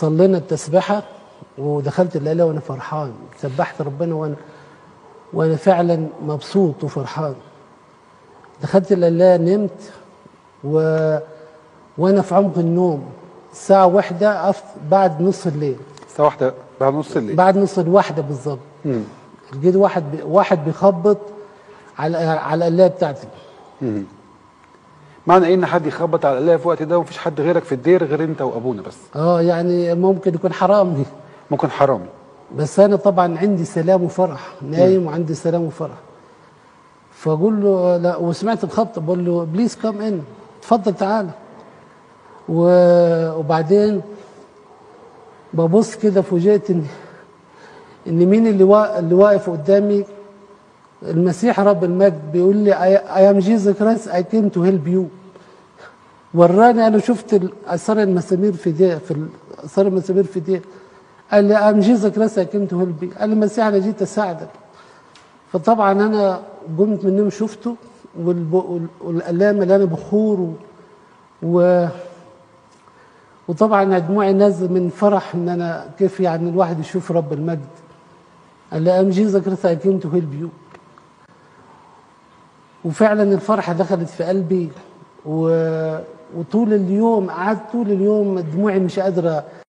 صلينا التسبيحة ودخلت الليلة وأنا فرحان سبحت ربنا وأنا وأنا فعلا مبسوط وفرحان دخلت الليلة نمت و... وأنا في عمق النوم الساعة واحدة أف... بعد نص الليل الساعه واحدة بعد نص الليل بعد نص الواحدة بالظبط مم. لقيت واحد بي... واحد بيخبط على على القلاية بتاعتي مم. معنى ايه ان حد يخبط على القلايه في الوقت ده ومفيش حد غيرك في الدير غير انت وابونا بس اه يعني ممكن يكون حرامي ممكن حرامي بس انا طبعا عندي سلام وفرح نايم وعندي سلام وفرح فاقول له لا وسمعت الخبط بقول له بليز كم ان اتفضل تعالى و- وبعدين ببص كده فوجئت ان ان مين اللي وا- اللي واقف قدامي المسيح رب المجد بيقول لي اي ام جيزس كرايست اي كيم تو هيلب يو وراني انا شفت ال- اثار المسامير في دي في ال- اثار المسامير في دي قال لي ام جيزس كرايست اي كيم تو هيلب يو قال لي المسيح انا جيت اساعدك فطبعا انا قمت من النوم شفته والب- وال- والالام اللي انا بخور و, و وطبعا دموعي نازل من فرح ان انا كيف يعني الواحد يشوف رب المجد قال لي ام جيزس كرايست اي كيم تو هيلب يو وفعلا الفرحة دخلت في قلبي و... وطول اليوم قعدت طول اليوم دموعي مش قادرة